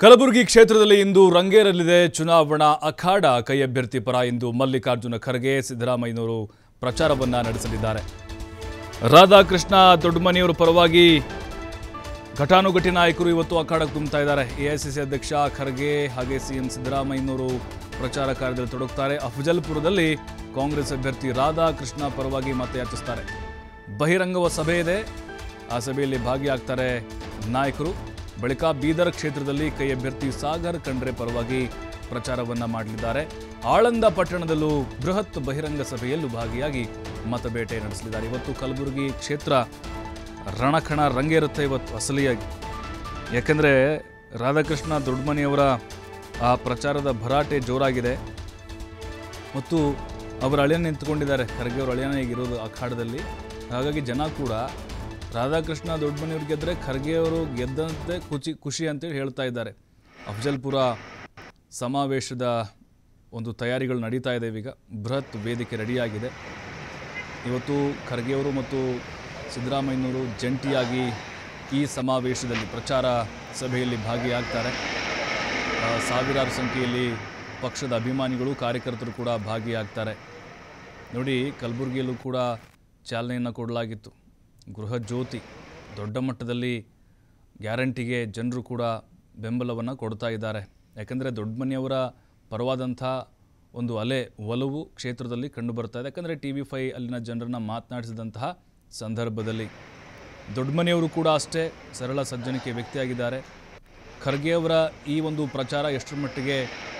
ಕಲಬುರಗಿ ಕ್ಷೇತ್ರದಲ್ಲಿ ಇಂದು ರಂಗೇರಲಿದೆ ಚುನಾವಣಾ ಅಖಾಡ ಕೈ ಅಭ್ಯರ್ಥಿ ಪರ ಇಂದು ಮಲ್ಲಿಕಾರ್ಜುನ ಖರ್ಗೆ ಸಿದ್ದರಾಮಯ್ಯನವರು ಪ್ರಚಾರವನ್ನ ನಡೆಸಲಿದ್ದಾರೆ ರಾಧಾಕೃಷ್ಣ ದೊಡ್ಡಮನಿಯವರ ಪರವಾಗಿ ಘಟಾನುಘಟಿ ನಾಯಕರು ಇವತ್ತು ಅಖಾಡಕ್ಕೆ ತುಂಬುತ್ತಾ ಇದ್ದಾರೆ ಎಐಸಿಸಿ ಅಧ್ಯಕ್ಷ ಖರ್ಗೆ ಹಾಗೆ ಸಿಎಂ ಸಿದ್ದರಾಮಯ್ಯನವರು ಪ್ರಚಾರ ಕಾರ್ಯದಲ್ಲಿ ತೊಡಗುತ್ತಾರೆ ಅಫಜಲ್ಪುರದಲ್ಲಿ ಕಾಂಗ್ರೆಸ್ ಅಭ್ಯರ್ಥಿ ರಾಧಾಕೃಷ್ಣ ಪರವಾಗಿ ಮತಯಾಚಿಸ್ತಾರೆ ಬಹಿರಂಗವ ಸಭೆ ಇದೆ ಆ ಸಭೆಯಲ್ಲಿ ಭಾಗಿಯಾಗ್ತಾರೆ ನಾಯಕರು ಬಳಿಕ ಬೀದರ್ ಕ್ಷೇತ್ರದಲ್ಲಿ ಕೈ ಅಭ್ಯರ್ಥಿ ಸಾಗರ್ ಖಂಡ್ರೆ ಪರವಾಗಿ ಪ್ರಚಾರವನ್ನ ಮಾಡಲಿದ್ದಾರೆ ಆಳಂದ ಪಟ್ಟಣದಲ್ಲೂ ಬೃಹತ್ ಬಹಿರಂಗ ಸಭೆಯಲ್ಲೂ ಭಾಗಿಯಾಗಿ ಮತಬೇಟೆ ನಡೆಸಲಿದ್ದಾರೆ ಇವತ್ತು ಕಲಬುರಗಿ ಕ್ಷೇತ್ರ ರಣಕಣ ರಂಗೇರುತ್ತೆ ಇವತ್ತು ಅಸಲಿಯಾಗಿ ಯಾಕೆಂದರೆ ರಾಧಾಕೃಷ್ಣ ದೊಡ್ಡಮನಿಯವರ ಆ ಪ್ರಚಾರದ ಭರಾಟೆ ಜೋರಾಗಿದೆ ಮತ್ತು ಅವರ ಅಳಿಯನ ನಿಂತ್ಕೊಂಡಿದ್ದಾರೆ ಖರ್ಗೆ ಅವರ ಅಳಿಯನ ಈಗಿರೋದು ಅಖಾಡದಲ್ಲಿ ಹಾಗಾಗಿ ಜನ ಕೂಡ ರಾಧಾಕೃಷ್ಣ ದೊಡ್ಡಮನಿಯವ್ರು ಗೆದ್ದರೆ ಖರ್ಗೆ ಅವರು ಗೆದ್ದಂತೆ ಖುಷಿ ಖುಷಿ ಅಂತೇಳಿ ಹೇಳ್ತಾ ಇದ್ದಾರೆ ಅಫಜಲ್ಪುರ ಸಮಾವೇಶದ ಒಂದು ತಯಾರಿಗಳು ನಡೀತಾ ಇದೆ ಈಗ ಬೃಹತ್ ವೇದಿಕೆ ರೆಡಿಯಾಗಿದೆ ಇವತ್ತು ಖರ್ಗೆ ಅವರು ಮತ್ತು ಸಿದ್ದರಾಮಯ್ಯನವರು ಜಂಟಿಯಾಗಿ ಈ ಸಮಾವೇಶದಲ್ಲಿ ಪ್ರಚಾರ ಸಭೆಯಲ್ಲಿ ಭಾಗಿಯಾಗ್ತಾರೆ ಆ, ಸಾವಿರಾರು ಸಂಖ್ಯೆಯಲ್ಲಿ ಪಕ್ಷದ ಅಭಿಮಾನಿಗಳು ಕಾರ್ಯಕರ್ತರು ಕೂಡ ಭಾಗಿಯಾಗ್ತಾರೆ ನೋಡಿ ಕಲಬುರಗಿಯಲ್ಲೂ ಕೂಡ ಚಾಲನೆಯನ್ನು ಕೊಡಲಾಗಿತ್ತು ಗೃಹ ಜ್ಯೋತಿ ದೊಡ್ಡ ಮಟ್ಟದಲ್ಲಿ ಗ್ಯಾರಂಟಿಗೆ ಜನರು ಕೂಡ ಬೆಂಬಲವನ್ನು ಕೊಡ್ತಾ ಇದ್ದಾರೆ ಯಾಕಂದರೆ ದೊಡ್ಡ ಮನೆಯವರ ಪರವಾದಂಥ ಒಂದು ಅಲೆ ಒಲವು ಕ್ಷೇತ್ರದಲ್ಲಿ ಕಂಡು ಬರ್ತಾ ಇದೆ ಯಾಕಂದರೆ ಟಿ ವಿ ಫೈ ಅಲ್ಲಿನ ಜನರನ್ನು ಮಾತನಾಡಿಸಿದಂತಹ ಸಂದರ್ಭದಲ್ಲಿ ದೊಡ್ಡಮನೆಯವರು ಕೂಡ ಅಷ್ಟೇ ಸರಳ ಸಜ್ಜನಿಕೆ ವ್ಯಕ್ತಿಯಾಗಿದ್ದಾರೆ ಖರ್ಗೆ ಅವರ ಈ ಒಂದು ಪ್ರಚಾರ ಎಷ್ಟರ ಮಟ್ಟಿಗೆ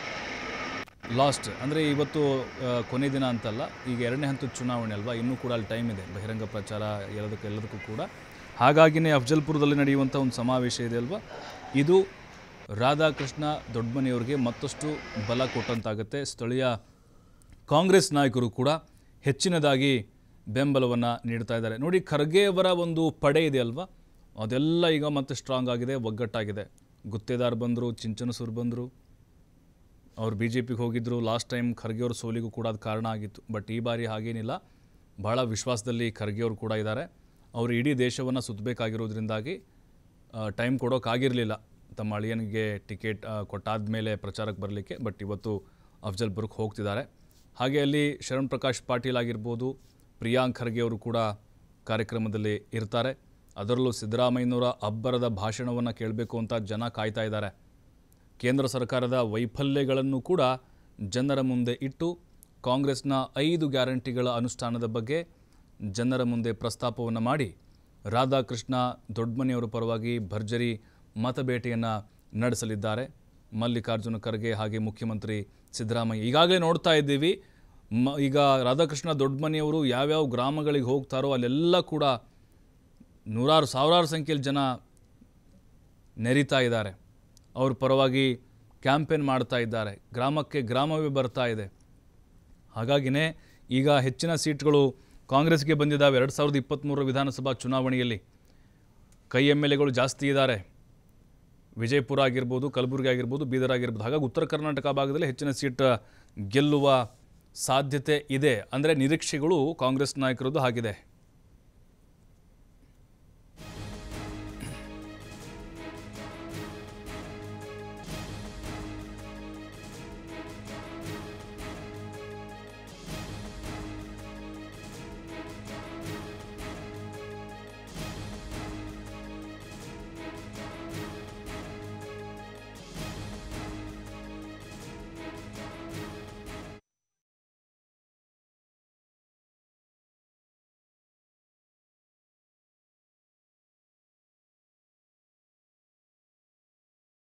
ಲಾಸ್ಟ್ ಅಂದರೆ ಇವತ್ತು ಆ, ಕೊನೆ ದಿನ ಅಂತಲ್ಲ ಈಗ ಎರಡನೇ ಹಂತದ ಚುನಾವಣೆ ಅಲ್ವಾ ಇನ್ನೂ ಕೂಡ ಅಲ್ಲಿ ಟೈಮ್ ಇದೆ ಬಹಿರಂಗ ಪ್ರಚಾರ ಎಲ್ಲದಕ್ಕೂ ಎಲ್ಲದಕ್ಕೂ ಕೂಡ ಹಾಗಾಗಿನೇ ಅಫಜಲ್ಪುರದಲ್ಲಿ ನಡೆಯುವಂಥ ಒಂದು ಸಮಾವೇಶ ಇದೆ ಅಲ್ವಾ ಇದು ರಾಧಾಕೃಷ್ಣ ದೊಡ್ಡಮನೆಯವರಿಗೆ ಮತ್ತಷ್ಟು ಬಲ ಕೊಟ್ಟಂತಾಗುತ್ತೆ ಸ್ಥಳೀಯ ಕಾಂಗ್ರೆಸ್ ನಾಯಕರು ಕೂಡ ಹೆಚ್ಚಿನದಾಗಿ ಬೆಂಬಲವನ್ನು ನೀಡ್ತಾ ಇದ್ದಾರೆ ನೋಡಿ ಖರ್ಗೆ ಅವರ ಒಂದು ಪಡೆ ಇದೆ ಅಲ್ವಾ ಅದೆಲ್ಲ ಈಗ ಮತ್ತೆ ಸ್ಟ್ರಾಂಗ್ ಆಗಿದೆ ಒಗ್ಗಟ್ಟಾಗಿದೆ ಗುತ್ತೇದಾರ್ ಬಂದರು ಚಿಂಚನಸೂರು ಬಂದರು ಅವ್ರು ಬಿ ಜೆ ಪಿಗೆ ಹೋಗಿದ್ದರು ಲಾಸ್ಟ್ ಟೈಮ್ ಖರ್ಗೆ ಅವ್ರ ಸೋಲಿಗೂ ಕೂಡ ಅದು ಕಾರಣ ಆಗಿತ್ತು ಬಟ್ ಈ ಬಾರಿ ಹಾಗೇನಿಲ್ಲ ಭಾಳ ವಿಶ್ವಾಸದಲ್ಲಿ ಖರ್ಗೆ ಅವರು ಕೂಡ ಇದ್ದಾರೆ ಅವರು ಇಡೀ ದೇಶವನ್ನು ಸುತ್ತಬೇಕಾಗಿರೋದ್ರಿಂದಾಗಿ ಟೈಮ್ ಕೊಡೋಕ್ಕಾಗಿರಲಿಲ್ಲ ತಮ್ಮ ಅಳಿಯನಿಗೆ ಟಿಕೆಟ್ ಕೊಟ್ಟಾದ ಮೇಲೆ ಪ್ರಚಾರಕ್ಕೆ ಬರಲಿಕ್ಕೆ ಬಟ್ ಇವತ್ತು ಅಫಜಲ್ಪುರಕ್ಕೆ ಹೋಗ್ತಿದ್ದಾರೆ ಹಾಗೆ ಅಲ್ಲಿ ಶರಣ್ ಪ್ರಕಾಶ್ ಪಾಟೀಲ್ ಆಗಿರ್ಬೋದು ಪ್ರಿಯಾಂಕ್ ಖರ್ಗೆ ಅವರು ಕೂಡ ಕಾರ್ಯಕ್ರಮದಲ್ಲಿ ಇರ್ತಾರೆ ಅದರಲ್ಲೂ ಸಿದ್ದರಾಮಯ್ಯನವರ ಅಬ್ಬರದ ಭಾಷಣವನ್ನು ಕೇಳಬೇಕು ಅಂತ ಜನ ಕಾಯ್ತಾ ಇದ್ದಾರೆ ಕೇಂದ್ರ ಸರ್ಕಾರದ ವೈಫಲ್ಯಗಳನ್ನು ಕೂಡ ಜನರ ಮುಂದೆ ಇಟ್ಟು ಕಾಂಗ್ರೆಸ್ನ ಐದು ಗ್ಯಾರಂಟಿಗಳ ಅನುಷ್ಠಾನದ ಬಗ್ಗೆ ಜನರ ಮುಂದೆ ಪ್ರಸ್ತಾಪವನ್ನು ಮಾಡಿ ರಾಧಾಕೃಷ್ಣ ದೊಡ್ಡಮನೆಯವರ ಪರವಾಗಿ ಭರ್ಜರಿ ಮತಬೇಟೆಯನ್ನು ನಡೆಸಲಿದ್ದಾರೆ ಮಲ್ಲಿಕಾರ್ಜುನ ಖರ್ಗೆ ಹಾಗೆ ಮುಖ್ಯಮಂತ್ರಿ ಸಿದ್ದರಾಮಯ್ಯ ಈಗಾಗಲೇ ನೋಡ್ತಾ ಇದ್ದೀವಿ ಮ ಈಗ ರಾಧಾಕೃಷ್ಣ ದೊಡ್ಡಮನೆಯವರು ಯಾವ್ಯಾವ ಗ್ರಾಮಗಳಿಗೆ ಹೋಗ್ತಾರೋ ಅಲ್ಲೆಲ್ಲ ಕೂಡ ನೂರಾರು ಸಾವಿರಾರು ಸಂಖ್ಯೆಯಲ್ಲಿ ಜನ ನೆರಿತಾ ಇದ್ದಾರೆ ಅವ್ರ ಪರವಾಗಿ ಕ್ಯಾಂಪೇನ್ ಮಾಡ್ತಾ ಇದ್ದಾರೆ ಗ್ರಾಮಕ್ಕೆ ಗ್ರಾಮವೇ ಬರ್ತಾ ಇದೆ ಹಾಗಾಗಿನೇ ಈಗ ಹೆಚ್ಚಿನ ಸೀಟ್ಗಳು ಕಾಂಗ್ರೆಸ್ಗೆ ಬಂದಿದ್ದಾವೆ ಎರಡು ಸಾವಿರದ ಇಪ್ಪತ್ತ್ಮೂರರ ವಿಧಾನಸಭಾ ಚುನಾವಣೆಯಲ್ಲಿ ಕೈ ಎಮ್ ಎಲ್ ಎಗಳು ಜಾಸ್ತಿ ಇದ್ದಾರೆ ವಿಜಯಪುರ ಆಗಿರ್ಬೋದು ಕಲಬುರಗಿ ಆಗಿರ್ಬೋದು ಬೀದರ್ ಆಗಿರ್ಬೋದು ಹಾಗಾಗಿ ಉತ್ತರ ಕರ್ನಾಟಕ ಭಾಗದಲ್ಲಿ ಹೆಚ್ಚಿನ ಸೀಟ್ ಗೆಲ್ಲುವ ಸಾಧ್ಯತೆ ಇದೆ ಅಂದರೆ ನಿರೀಕ್ಷೆಗಳು ಕಾಂಗ್ರೆಸ್ ನಾಯಕರದ್ದು ಆಗಿದೆ